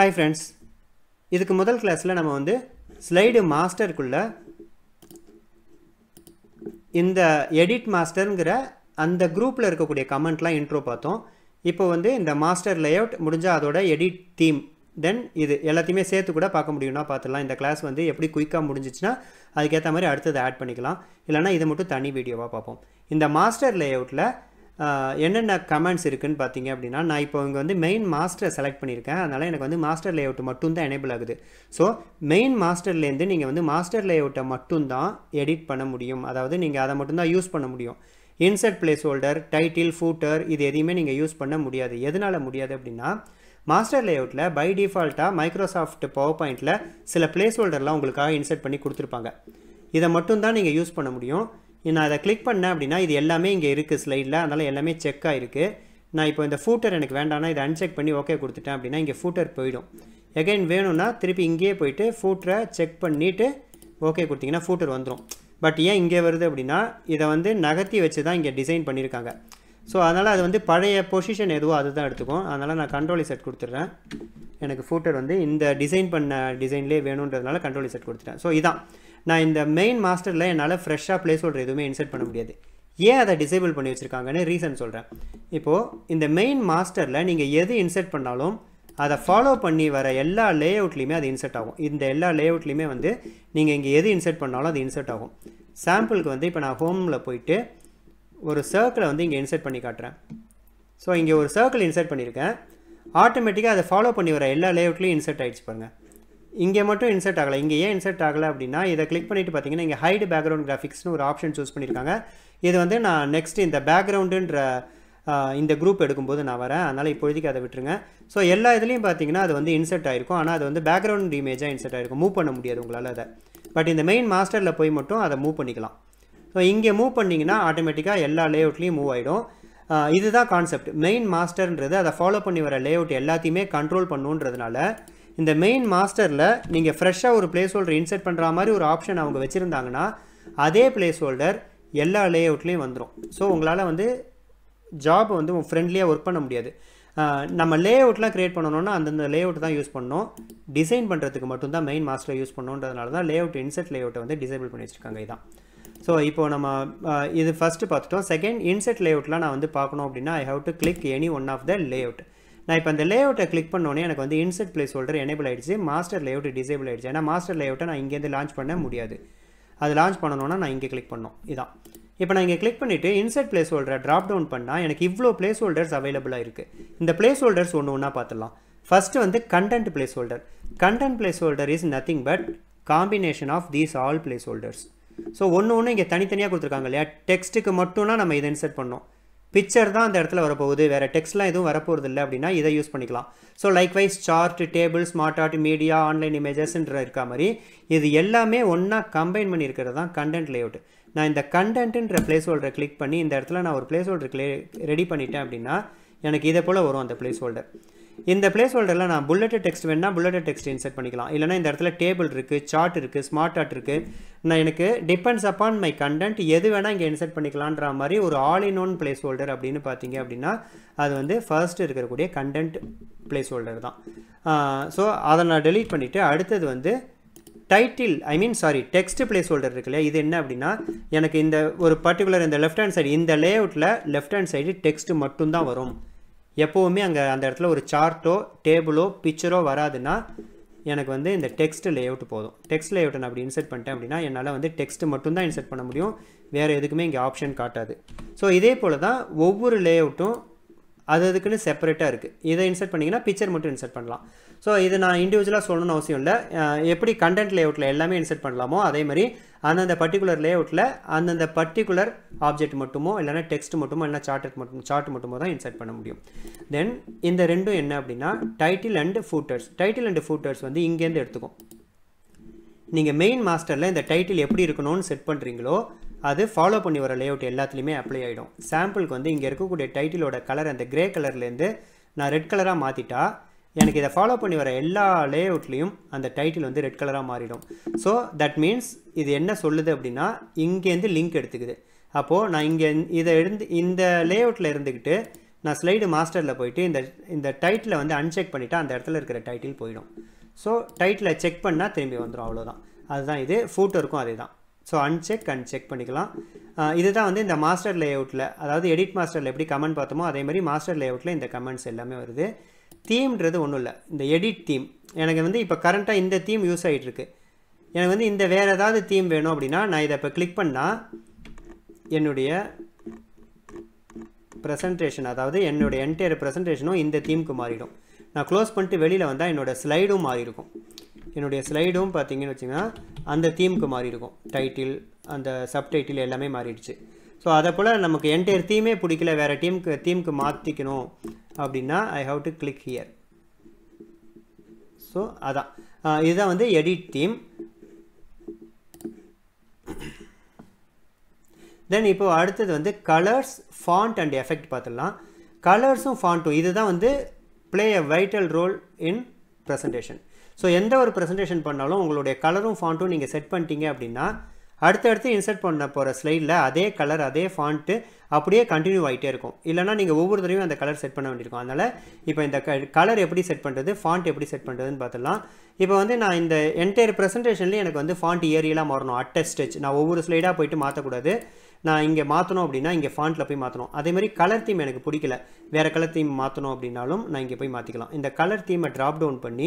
hi friends இதுக்கு முதல் கிளாஸில் நம்ம வந்து ஸ்லைடு மாஸ்டருக்குள்ள இந்த எடிட் மாஸ்டருங்கிற அந்த குரூப்பில் இருக்கக்கூடிய கமெண்ட்லாம் இன்ட்ரோ பார்த்தோம் இப்போ வந்து இந்த மாஸ்டர் லேஅவுட் முடிஞ்சால் அதோட எடிட் தீம் தென் இது எல்லாத்தையுமே சேர்த்து கூட பார்க்க முடியும்னா பார்த்துடலாம் இந்த கிளாஸ் வந்து எப்படி குயிக்காக முடிஞ்சிச்சுன்னா அதுக்கேற்ற மாதிரி அடுத்தது ஆட் பண்ணிக்கலாம் இல்லைனா இதை மட்டும் தனி வீடியோவாக பார்ப்போம் இந்த மாஸ்டர் லேஅவுட்டில் என்னென்ன கமெண்ட்ஸ் இருக்குன்னு பார்த்தீங்க அப்படின்னா நான் இப்போ இங்கே வந்து மெயின் மாஸ்டரை செலக்ட் பண்ணியிருக்கேன் அதனால் எனக்கு வந்து மாஸ்டர் லேஅவுட் மட்டும் தான் எனேபிள் ஆகுது ஸோ மெயின் மாஸ்டர்லேருந்து நீங்கள் வந்து மாஸ்டர் லேஅவுட்டை மட்டும்தான் எடிட் பண்ண முடியும் அதாவது நீங்கள் அதை மட்டும்தான் யூஸ் பண்ண முடியும் insert place holder title footer இது எதையுமே நீங்கள் யூஸ் பண்ண முடியாது எதனால் முடியாது அப்படின்னா மாஸ்டர் லேஅவுட்டில் பை டிஃபால்ட்டாக மைக்ரோசாஃப்ட் பவர் பாயிண்ட்டில் சில பிளேஸ் ஹோல்டர்லாம் உங்களுக்காக இன்சர்ட் பண்ணி கொடுத்துருப்பாங்க இதை மட்டும்தான் நீங்கள் யூஸ் பண்ண முடியும் நான் அதை கிளிக் பண்ணேன் அப்படின்னா இது எல்லாமே இங்கே இருக்குது ஸ்லைடில் அதனால் எல்லாமே செக் ஆகிருக்கு நான் இப்போ இந்த ஃபூட்டர் எனக்கு வேண்டாம்னா இதை அன்செக் பண்ணி ஓகே கொடுத்துட்டேன் அப்படின்னா இங்கே ஃபூட்டர் போயிடும் எகைன் வேணும்னா திருப்பி இங்கேயே போயிட்டு ஃபூட்டரை செக் பண்ணிவிட்டு ஓகே கொடுத்தீங்கன்னா ஃபூட்டர் வந்துடும் பட் ஏன் இங்கே வருது அப்படின்னா இதை வந்து நகர்த்தி வச்சு தான் இங்கே டிசைன் பண்ணியிருக்காங்க ஸோ அதனால் அது வந்து பழைய பொசிஷன் எதுவோ அதுதான் எடுத்துக்கும் அதனால் நான் கண்ட்ரோலி செட் கொடுத்துட்றேன் எனக்கு ஃபூட்டர் வந்து இந்த டிசைன் பண்ண டிசைன்லேயே வேணுன்றதுனால கண்ட்ரோலி செட் கொடுத்துட்டேன் ஸோ இதான் நான் இந்த மெயின் மாஸ்டரில் என்னால் ஃப்ரெஷ்ஷாக பிளேஸ் ஹோல்டர் எதுவுமே இன்சர்ட் பண்ண முடியாது ஏன் அதை டிசேபிள் பண்ணி வச்சுருக்காங்கன்னு ரீசன் சொல்கிறேன் இப்போது இந்த மெயின் மாஸ்டரில் நீங்கள் எது இன்சர்ட் பண்ணாலும் அதை ஃபாலோ பண்ணி வர எல்லா லே அவுட்லேயுமே அது இன்சர்ட் ஆகும் இந்த எல்லா லே அவுட்லேயுமே வந்து நீங்கள் இங்கே எது இன்சர்ட் பண்ணாலும் அது இன்சர்ட் ஆகும் சாம்பிளுக்கு வந்து இப்போ நான் ஹோமில் போயிட்டு ஒரு சர்க்கிளை வந்து இங்கே இன்சர்ட் பண்ணி காட்டுறேன் ஸோ இங்கே ஒரு சர்க்கிள் இன்சர்ட் பண்ணியிருக்கேன் ஆட்டோமேட்டிக்காக அதை ஃபாலோ பண்ணி வர எல்லா லேஅவுட்லேயும் இன்சர்ட் ஆகிடுச்சு பாருங்கள் இங்கே மட்டும் இன்சர்ட் ஆகலை இங்கே ஏன் இன்சர்ட் ஆகலை அப்படின்னா இதை கிளிக் பண்ணிட்டு பார்த்தீங்கன்னா இங்கே ஹைடு பேக்ரவுண்ட் கிராஃபிக்ஸ்னு ஒரு ஆப்ஷன் சூஸ் பண்ணியிருக்காங்க இது வந்து நான் நெக்ஸ்ட் இந்த பேக்ரவுண்டுன்ற இந்த குரூப் எடுக்கும்போது நான் வரேன் அதனால் இப்போதைக்கு அதை விட்டுருங்க ஸோ எல்லா இதுலேயும் பார்த்தீங்கன்னா அது வந்து இன்சர்ட் ஆகிருக்கும் ஆனால் அது வந்து பேக்ரவுண்ட் இமேஜாக இன்சர்ட் ஆகிருக்கும் மூவ் பண்ண முடியாது உங்களால் அதை பட் இந்த மெயின் மாஸ்டரில் போய் மட்டும் அதை மூவ் பண்ணிக்கலாம் ஸோ இங்கே மூவ் பண்ணிங்கன்னா ஆட்டோமேட்டிக்காக எல்லா லேஅவுட்லேயும் மூவ் ஆகிடும் இதுதான் கான்செப்ட் மெயின் மாஸ்டர்ன்றது அதை ஃபாலோ பண்ணி வர லேஅவுட் எல்லாத்தையுமே கண்ட்ரோல் பண்ணுன்றதுனால இந்த மெயின் மாஸ்டரில் நீங்கள் ஃப்ரெஷ்ஷாக ஒரு பிளேஸ் ஹோல்டர் இன்சர்ட் பண்ணுற மாதிரி ஒரு ஆப்ஷன் அவங்க வச்சுருந்தாங்கன்னா அதே பிளேஸ் ஹோல்டர் எல்லா லேஅவுட்லேயும் வந்துடும் ஸோ உங்களால் வந்து ஜாப் வந்து ஃப்ரெண்ட்லியாக ஒர்க் பண்ண முடியாது நம்ம லே அவுட்லாம் க்ரியேட் பண்ணணும்னா அந்தந்த லே அவுட் தான் யூஸ் பண்ணோம் டிசைன் பண்ணுறதுக்கு மட்டும்தான் மெயின் மாஸ்டர் யூஸ் பண்ணணுன்றதுனால தான் லே அவுட் இன்செட் லே அவுட்டை வந்து டிசேபிள் பண்ணி வச்சுருக்காங்க இதான் ஸோ இப்போ நம்ம இது ஃபஸ்ட்டு பார்த்துட்டோம் செகண்ட் இன்செட் லே அவுட்லாம் நான் வந்து பார்க்கணும் அப்படின்னா I have to click any one of the layout நான் இப்போ அந்த லே அவுட்டை கிளிக் பண்ணோன்னே எனக்கு வந்து இன்செட் பிளேஸ் ஹோல்டர் எனேபிள் ஆகிடுச்சு மாஸ்டர் லே அவுட் டிசேபிள் ஆகிடுச்சு ஏன்னா மாஸ்டர் லே அவுட்டை நான் இங்கேருந்து லான்ச் பண்ண முடியாது அது லான்ச் பண்ணணும்னா நான் இங்கே கிளிக் பண்ணோம் இதான் இப்போ நான் இங்கே கிளிக் பண்ணிவிட்டு இன்செட் பிளேஸ் ஹோல்டரை ட்ராப் டவுன் பண்ணால் எனக்கு இவ்வளோ பிளேஸ் ஹோல்டர்ஸ் அவைலபிளாக இருக்குது இந்த பிளேஸ் ஹோல்டர்ஸ் ஒன்று ஒன்றா பார்த்துடலாம் ஃபஸ்ட்டு வந்து content place holder content place holder is nothing but combination of these all place holders so ஒன்று ஒன்று இங்கே தனித்தனியாக கொடுத்துருக்காங்க இல்லையா டெக்ஸ்ட்டுக்கு மட்டும்னா நம்ம இதை இன்செர்ட் பண்ணோம் பிக்சர் தான் அந்த இடத்துல வரப்போகுது வேறு டெக்ஸ்ட்லாம் எதுவும் வரப்போகிறது இல்லை அப்படின்னா இதை யூஸ் பண்ணிக்கலாம் so likewise chart table smart art media online இமேஜஸ்ன்ற இருக்க மாதிரி இது எல்லாமே ஒன்றா கம்பைன் பண்ணி இருக்கிறது தான் கண்டென்ட் லேஅவுட் நான் இந்த கண்டென்ட்டுன்ற பிளேஸ் ஹோல்டரை கிளிக் பண்ணி இந்த இடத்துல நான் ஒரு பிளேஸ் ஹோல்டர் கிளே ரெடி பண்ணிட்டேன் அப்படின்னா எனக்கு இதை போல் வரும் அந்த பிளேஸ் ஹோல்டர் இந்த பிளேஸ் ஹோல்டரில் நான் புல்லெட் டெக்ஸ்ட் வேணால் புல்லெட் டெக்ஸ்ட் இன்செர்ட் பண்ணிக்கலாம் இல்லைனா இந்த இடத்துல டேபிள் இருக்குது சார்ட் இருக்குது ஸ்மார்ட் ஆர்ட் இருக்குது நான் எனக்கு டிபெண்ட்ஸ் அப்பான் மை கண்டென்ட் எது வேணால் இங்கே இன்செர்ட் பண்ணிக்கலான்ற மாதிரி ஒரு all in one place holder அப்படின்னு பார்த்தீங்க அப்படின்னா அது வந்து ஃபர்ஸ்ட் இருக்கக்கூடிய கண்டென்ட் பிளேஸ் ஹோல்டர் தான் ஸோ அதை நான் டெலீட் பண்ணிவிட்டு அடுத்தது வந்து title I mean sorry text place holder இருக்கு இல்லையா இது என்ன அப்படின்னா எனக்கு இந்த ஒரு பர்டிகுலர் இந்த லெஃப்ட் ஹேண்ட் சைடு இந்த லேஅவுட்டில் லெஃப்ட் ஹேண்ட் சைடு டெக்ஸ்ட் மட்டும்தான் வரும் எப்போவுமே அங்கே அந்த இடத்துல ஒரு சார்ட்டோ டேபிளோ பிக்சரோ வராதுன்னா எனக்கு வந்து இந்த டெக்ஸ்ட் லேஅவுட் போதும் டெக்ஸ்ட் லேஅவுட்டை நான் அப்படி இன்செர்ட் பண்ணிட்டேன் அப்படின்னா என்னால் வந்து டெக்ஸ்ட் மட்டும்தான் இன்செர்ட் பண்ண முடியும் வேறு எதுக்குமே இங்கே ஆப்ஷன் காட்டாது ஸோ இதே போல் தான் ஒவ்வொரு லேஅவுட்டும் அது அதுக்குன்னு செப்பரேட்டாக இருக்குது இதை இன்செர்ட் பண்ணிங்கன்னா பிக்சர் மட்டும் இன்செர்ட் பண்ணலாம் ஸோ இது நான் இண்டிவிஜுவலாக சொல்லணும்னு அவசியம் இல்லை எப்படி கண்டென்ட் லேஅவுட்டில் எல்லாமே இன்செர்ட் பண்ணலாமோ அதே மாதிரி அந்தந்த பர்டிகுலர் லேஅவுட்டில் அந்தந்த பர்டிகுலர் ஆப்ஜெக்ட் மட்டுமோ இல்லைனா டெக்ஸ்ட் மட்டுமோ இல்லைனா சார்ட் மட்டும் சார்ட் மட்டுமோ தான் இன்செர்ட் பண்ண முடியும் தென் இந்த ரெண்டும் என்ன அப்படின்னா title and footers title and footers வந்து இங்கேருந்து எடுத்துக்கும் நீங்கள் மெயின் மாஸ்டரில் இந்த டைட்டில் எப்படி இருக்கணும்னு செட் பண்ணுறீங்களோ அது ஃபாலோ பண்ணி வர லேஅவுட் எல்லாத்துலேயுமே அப்ளை ஆகிடும் சாம்பிளுக்கு வந்து இங்கே இருக்கக்கூடிய டைட்டிலோட கலர் அந்த கிரே கலர்லேருந்து நான் ரெட் கலராக மாற்றிட்டா எனக்கு இதை ஃபாலோ பண்ணி வர எல்லா லேஅவுட்லேயும் அந்த டைட்டில் வந்து ரெட் கலராக மாறிடும் ஸோ தட் மீன்ஸ் இது என்ன சொல்லுது அப்படின்னா இங்கேருந்து லிங்க் எடுத்துக்குது அப்போது நான் இங்கே இதை இருந்து இந்த லேஅவுட்டில் இருந்துக்கிட்டு நான் ஸ்லைடு மாஸ்டரில் போயிட்டு இந்த இந்த டைட்டிலை வந்து அன்செக் பண்ணிவிட்டு அந்த இடத்துல இருக்கிற டைட்டில் போயிடும் ஸோ டைட்டிலை செக் பண்ணால் திரும்பி வந்துடும் அவ்வளோதான் அதுதான் இது ஃபூட்டருக்கும் அதே தான் ஸோ அன்செக் அண்ட் செக் பண்ணிக்கலாம் ஆஹ் இதுதான் வந்து இந்த மாஸ்டர் லேஅவுட்டில் அதாவது எடிட் மாஸ்டரில் எப்படி கமெண்ட் பார்த்தோமோ அதே மாதிரி மாஸ்டர் லேஅவுட்டில் இந்த கமெண்ட்ஸ் எல்லாமே வருது தீம்ன்றது ஒன்றும் இல்லை இந்த எடிட் தீம் எனக்கு வந்து இப்போ கரண்ட்டாக இந்த தீம் யூஸ் ஆகிட்டு இருக்கு எனக்கு வந்து இந்த வேறு ஏதாவது தீம் வேணும் அப்படின்னா நான் இதை இப்போ கிளிக் பண்ணால் என்னுடைய ப்ரெசன்டேஷன் அதாவது என்னுடைய என்டையர் ப்ரெசன்டேஷனும் இந்த தீமுக்கு மாறிடும் நான் க்ளோஸ் பண்ணிட்டு வெளியில் வந்தால் என்னோட ஸ்லைடும் மாறி இருக்கும் என்னுடைய ஸ்லைடும் பார்த்தீங்கன்னு வச்சிங்கன்னா அந்த தீமுக்கு மாறி இருக்கும் டைட்டில் அந்த சப்டைட்டில் எல்லாமே மாறிடுச்சு ஸோ அதை போல் நமக்கு என்டையர் தீமே பிடிக்கல வேறு டீமுக்கு தீமுக்கு மாற்றிக்கணும் அப்படின்னா I have to click here so அதான் ஆஹ் இதுதான் வந்து எடிட் தீம் தென் இப்போ அடுத்தது வந்து கலர்ஸ் ஃபாண்ட் அண்ட் எஃபெக்ட் பார்த்துடலாம் கலர்ஸும் ஃபாண்ட்டும் இதுதான் வந்து play a vital role in presentation so எந்த ஒரு ப்ரெசன்டேஷன் பண்ணாலும் உங்களுடைய கலரும் ஃபாண்ட்டும் நீங்கள் செட் பண்ணிட்டீங்க அப்படின்னா அடுத்தடுத்து இன்சர்ட் பண்ண போகிற ஸ்லைடில் அதே கலர் அதே ஃபாண்ட்டு அப்படியே கண்டினியூ ஆகிட்டே இருக்கும் இல்லைனா நீங்கள் ஒவ்வொரு தடவையும் அந்த கலர் செட் பண்ண வேண்டியிருக்கும் அதனால் இப்போ இந்த கலர் எப்படி செட் பண்ணுறது ஃபாண்ட் எப்படி செட் பண்ணுறதுன்னு பார்த்துலாம் இப்போ வந்து நான் இந்த என்டையர் ப்ரெசன்டேஷன்லேயே எனக்கு வந்து ஃபாண்ட் ஏரியலாக மாறணும் அட்ட ஸ்டெச் நான் ஒவ்வொரு ஸ்லைடாக போயிட்டு மாற்றக்கூடாது நான் இங்கே மாற்றணும் அப்படின்னா இங்கே ஃபாண்ட்டில் போய் மாற்றணும் அதே மாதிரி கலர் தீம் எனக்கு பிடிக்கல வேறு கலர் தீம் மாற்றணும் அப்படின்னாலும் நான் இங்கே போய் மாற்றிக்கலாம் இந்த கலர் தீமை ட்ராப் டவுன் பண்ணி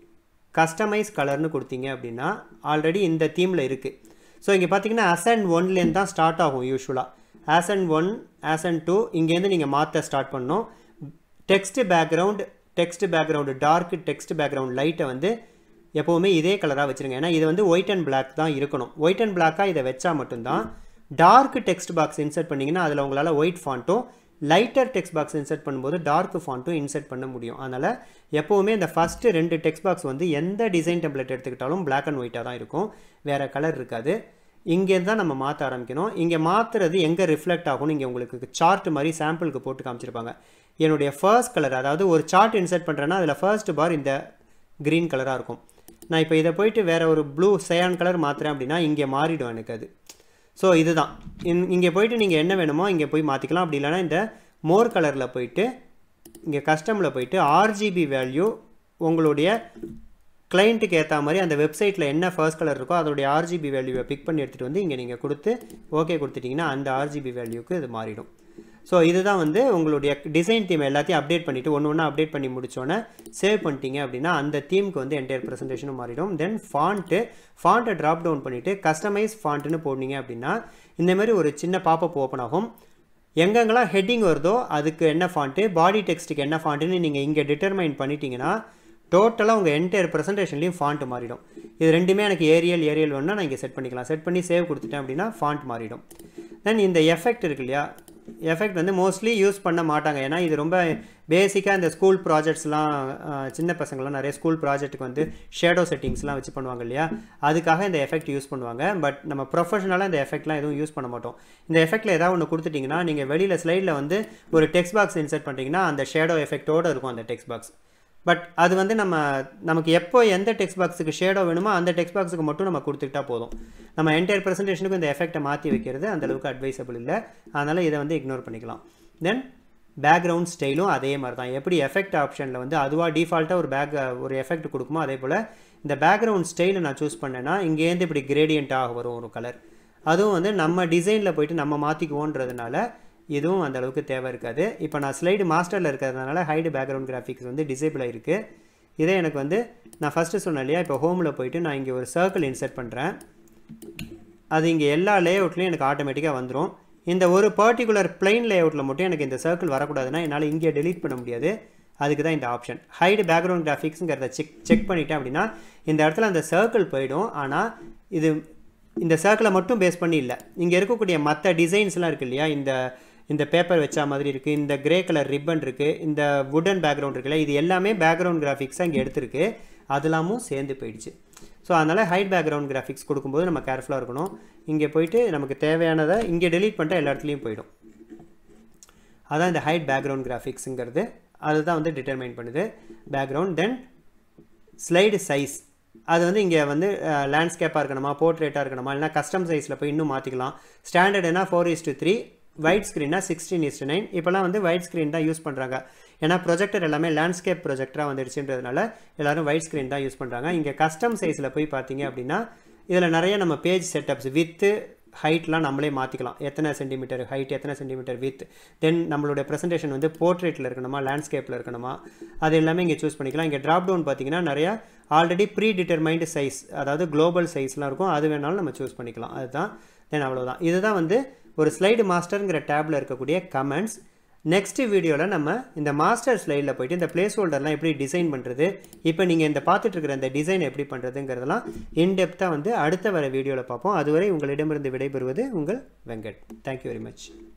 கஸ்டமைஸ் கலர்னு கொடுத்தீங்க அப்படின்னா ஆல்ரெடி இந்த தீமில் இருக்குது ஸோ இங்கே பார்த்தீங்கன்னா அசன் ஒன்லேருந்து தான் ஸ்டார்ட் ஆகும் யூஸ்வலாக ஆசன் ஒன் ஆசன் டூ இங்கேருந்து நீங்கள் மாற்ற ஸ்டார்ட் பண்ணணும் text background text background dark text background லைட்டை வந்து எப்போவுமே இதே கலராக வச்சுருங்க ஏன்னா இது வந்து ஒயிட் அண்ட் பிளாக் தான் இருக்கணும் ஒயிட் அண்ட் பிளாக்காக இதை வச்சா மட்டும்தான் டார்க் டெக்ஸ்ட் பாக்ஸ் இன்சர்ட் பண்ணிங்கன்னா அதில் உங்களால் ஒயிட் ஃபாண்ட்டும் லைட்டர் டெக்ஸ்ட் பாக்ஸ் இன்சர்ட் பண்ணும்போது டார்க் ஃபாண்ட்டும் இன்சர்ட் பண்ண முடியும் அதனால் எப்போவுமே இந்த ஃபஸ்ட்டு ரெண்டு டெக்ஸ்ட் பாக்ஸ் வந்து எந்த டிசைன் டெம்ப்ளேட் எடுத்துக்கிட்டாலும் பிளாக் அண்ட் ஒயிட்டாக தான் இருக்கும் வேறு கலர் இருக்காது இங்கேருந்து தான் நம்ம மாற்ற ஆரம்பிக்கணும் இங்கே மாற்றுறது எங்கே ரிஃப்ளெக்ட் ஆகும்னு இங்கே உங்களுக்கு சார்ட் மாதிரி சாம்பிளுக்கு போட்டு காமிச்சிருப்பாங்க என்னுடைய ஃபர்ஸ்ட் கலர் அதாவது ஒரு சார்ட் இன்சர்ட் பண்ணுறேன்னா அதில் ஃபர்ஸ்ட் பார் இந்த க்ரீன் கலராக இருக்கும் நான் இப்போ இதை போயிட்டு வேறு ஒரு ப்ளூ சயான் கலர் மாற்றுறேன் அப்படின்னா இங்கே மாறிடும் எனக்கு அது ஸோ இதுதான் இன்- இங்கே போயிட்டு நீங்கள் என்ன வேணுமோ இங்கே போய் மாற்றிக்கலாம் அப்படி இல்லைன்னா இந்த மோர் கலரில் போயிட்டு இங்கே கஸ்டமில் போயிட்டு ஆர்ஜிபி வேல்யூ உங்களுடைய கிளைண்ட்டுக்கு ஏற்ற மாதிரி அந்த வெப்சைட்டில் என்ன ஃபர்ஸ்ட் கலர் இருக்கோ அதோடைய ஆர்ஜிபி வேல்யூவை பிக் பண்ணி எடுத்துகிட்டு வந்து இங்கே நீங்கள் கொடுத்து ஓகே கொடுத்துட்டிங்கன்னா அந்த ஆர்ஜிபி வேல்யூக்கு இது மாறிடும் ஸோ இதுதான் வந்து உங்களுடைய டிசைன் தீம் எல்லாத்தையும் அப்டேட் பண்ணிவிட்டு ஒன்று ஒன்றா அப்டேட் பண்ணி முடிச்சோன்னே சேவ் பண்ணிட்டீங்க அப்படின்னா அந்த தீமுக்கு வந்து என்டையர் ப்ரெசன்டேஷனும் மாறிடும் தென் ஃபாண்ட்டு ஃபாண்ட்டை ட்ராப் டவுன் பண்ணிவிட்டு கஸ்டமைஸ் ஃபாண்ட்டுன்னு போனீங்க அப்படின்னா இந்த மாதிரி ஒரு சின்ன பாப்பப் ஓப்பன் ஆகும் எங்கெங்கெல்லாம் ஹெட்டிங் வருதோ அதுக்கு என்ன ஃபாண்ட்டு பாடி டெக்ஸ்ட்டுக்கு என்ன ஃபாண்ட்டுன்னு நீங்கள் இங்கே டிட்டர்மைன் பண்ணிட்டீங்கன்னா டோட்டலாக உங்கள் என்டையர் ப்ரெசன்டேஷன்லையும் ஃபாண்ட் மாறிடும் இது ரெண்டுமே எனக்கு ஏரியல் ஏரியல் வேணும்னா நான் இங்கே செட் பண்ணிக்கலாம் செட் பண்ணி சேவ் கொடுத்துட்டேன் அப்படின்னா ஃபாண்ட் மாறிடும் தென் இந்த எஃபெக்ட் இருக்கு இல்லையா எஃபெக்ட் வந்து மோஸ்ட்லி யூஸ் பண்ண மாட்டாங்க ஏன்னா இது ரொம்ப பேசிக்காக இந்த ஸ்கூல் ப்ராஜெக்ட்ஸ்லாம் சின்ன பசங்களாம் நிறைய ஸ்கூல் ப்ராஜெக்ட்டுக்கு வந்து ஷேடோ செட்டிங்ஸ்லாம் வச்சு பண்ணுவாங்க இல்லையா அதுக்காக இந்த எஃபெக்ட் யூஸ் பண்ணுவாங்க பட் நம்ம ப்ரொஃபஷனலாக இந்த எஃபெக்ட்லாம் எதுவும் யூஸ் பண்ண மாட்டோம் இந்த எஃபெக்ட்டில் ஏதாவது ஒன்று கொடுத்துட்டிங்கன்னா நீங்கள் வெளியில் ஸ்லைடில் வந்து ஒரு டெக்ஸ்ட் பாக்ஸ் இன்சர்ட் பண்ணிட்டீங்கன்னா அந்த ஷேடோ எஃபெக்ட்டோடு இருக்கும் அந்த டெக்ஸ்ட் பாக்ஸ் பட் அது வந்து நம்ம நமக்கு எப்போ எந்த டெக்ஸ்ட் பாக்ஸுக்கு ஷேடோ வேணுமோ அந்த டெக்ஸ்ட் பாக்ஸுக்கு மட்டும் நம்ம கொடுத்துக்கிட்டா போதும் நம்ம என்டையர் ப்ரெசன்டேஷனுக்கு இந்த எஃபெக்ட்டை மாற்றி வைக்கிறது அந்த அளவுக்கு அட்வைசபிள் இல்லை அதனால் இதை வந்து இக்னோர் பண்ணிக்கலாம் தென் பேக்ரவுண்ட் ஸ்டைலும் அதே மாதிரி தான் எப்படி எஃபெக்ட் ஆப்ஷனில் வந்து அதுவாக டிஃபால்ட்டாக ஒரு பேக் ஒரு எஃபெக்ட் கொடுக்குமோ அதே போல் இந்த பேக்ரவுண்ட் ஸ்டைலை நான் சூஸ் பண்ணேன்னா இங்கேருந்து இப்படி கிரேடியண்ட்டாக வரும் ஒரு கலர் அதுவும் வந்து நம்ம டிசைனில் போயிட்டு நம்ம மாற்றிக்குவோன்றதுனால இதுவும் அந்த அளவுக்கு தேவை இருக்காது இப்போ நான் ஸ்லைடு மாஸ்டரில் இருக்கிறதுனால ஹைடு பேக்ரவுண்ட் கிராஃபிக்ஸ் வந்து டிசேபிள் ஆகிருக்கு இதே எனக்கு வந்து நான் ஃபஸ்ட்டு சொன்னேன் இல்லையா இப்போ ஹோமில் போயிட்டு நான் இங்கே ஒரு சர்க்கிள் இன்சர்ட் பண்ணுறேன் அது இங்கே எல்லா லேஅவுட்லேயும் எனக்கு ஆட்டோமேட்டிக்காக வந்துடும் இந்த ஒரு பர்டிகுலர் பிளைன் லேஅவுட்டில் மட்டும் எனக்கு இந்த சர்க்கிள் வரக்கூடாதுன்னா என்னால் இங்கே delete பண்ண முடியாது அதுக்கு தான் இந்த ஆப்ஷன் ஹைடு பேக்ரவுண்ட் கிராஃபிக்ஸுங்கிறத செக் செக் பண்ணிட்டேன் அப்படின்னா இந்த இடத்துல அந்த சர்க்கிள் போயிடும் ஆனால் இது இந்த சர்க்கிளை மட்டும் பேஸ் பண்ணி இல்லை இங்கே இருக்கக்கூடிய மற்ற டிசைன்ஸ்லாம் இருக்கு இல்லையா இந்த இந்த பேப்பர் வச்சா மாதிரி இருக்குது இந்த கிரே கலர் ரிப்பன் இருக்குது இந்த வுடன் பேக்ரவுண்ட் இருக்குல்ல இது எல்லாமே பேக்ரவுண்ட் கிராஃபிக்ஸாக இங்கே எடுத்திருக்கு அதெல்லாமும் சேர்ந்து போயிடுச்சு ஸோ அதனால் ஹைட் பேக்ரவுண்ட் கிராஃபிக்ஸ் கொடுக்கும்போது நம்ம கேர்ஃபுல்லாக இருக்கணும் இங்கே போயிட்டு நமக்கு தேவையானதை இங்கே delete பண்ணிட்டா எல்லா இடத்துலையும் போயிடும் அதான் இந்த ஹைட் பேக்ரவுண்ட் கிராஃபிக்ஸுங்கிறது அதுதான் வந்து டிட்டர்மைன் பண்ணுது பேக்ரவுண்ட் தென் ஸ்லைடு சைஸ் அது வந்து இங்கே வந்து லேண்ட்ஸ்கேப்பாக இருக்கணுமா போர்ட்ரேட்டாக இருக்கணுமா இல்லைனா கஸ்டம் சைஸில் போய் இன்னும் மாற்றிக்கலாம் ஸ்டாண்டர்டுனா four is to three wide ஸ்க்ரீனா சிக்ஸ்டீன் இஸ்ட் நைன் இப்போலாம் வந்து ஒயிட் ஸ்க்ரீன் தான் யூஸ் பண்ணுறாங்க ஏன்னா ப்ரொஜெக்டர் எல்லாமே லேண்ட்ஸ்கேப் ப்ரொஜெக்டராக வந்துடுச்சுன்றதுனால எல்லாரும் ஒயிட் ஸ்க்ரீன் தான் யூஸ் பண்ணுறாங்க இங்கே கஸ்டம் சைஸில் போய் பார்த்தீங்க அப்படின்னா இதில் நிறைய நம்ம பேஜ் செட்டப்ஸ் வித்து ஹைட்லாம் நம்மளே மாற்றிக்கலாம் எத்தனை சென்டிமீட்டர் ஹைட் எத்தனை சென்டிமீட்டர் வித் தென் நம்மளுடைய ப்ரெசன்டேஷன் வந்து போர்ட்ரேட்டில் இருக்கணுமா லேண்ட்ஸ்கேப்பில் இருக்கணுமா அது எல்லாமே இங்கே சூஸ் பண்ணிக்கலாம் இங்கே ட்ராப் டவுன் பார்த்தீங்கன்னா நிறையா ஆல்ரெடி ப்ரீ டிட்டர்மைண்டு சைஸ் அதாவது குளோபல் சைஸ்லாம் இருக்கும் அது வேணாலும் நம்ம சூஸ் பண்ணிக்கலாம் அதுதான் தென் அவ்வளோதான் இதுதான் வந்து ஒரு ஸ்லைடு மாஸ்டருங்கிற டேப்பில் இருக்கக்கூடிய கமெண்ட்ஸ் நெக்ஸ்ட் வீடியோவில் நம்ம இந்த மாஸ்டர் ஸ்லைடில் போயிட்டு இந்த பிளேஸ் ஹோல்டர்லாம் எப்படி டிசைன் பண்ணுறது இப்போ நீங்கள் இந்த பார்த்துட்டு இருக்கிற இந்த டிசைன் எப்படி பண்ணுறதுங்கிறதெல்லாம் இன்டெப்த்தாக வந்து அடுத்த வர வீடியோவில் பார்ப்போம் அதுவரை உங்களிடமிருந்து விடைபெறுவது உங்கள் வெங்கட் தேங்க்யூ வெரி மச்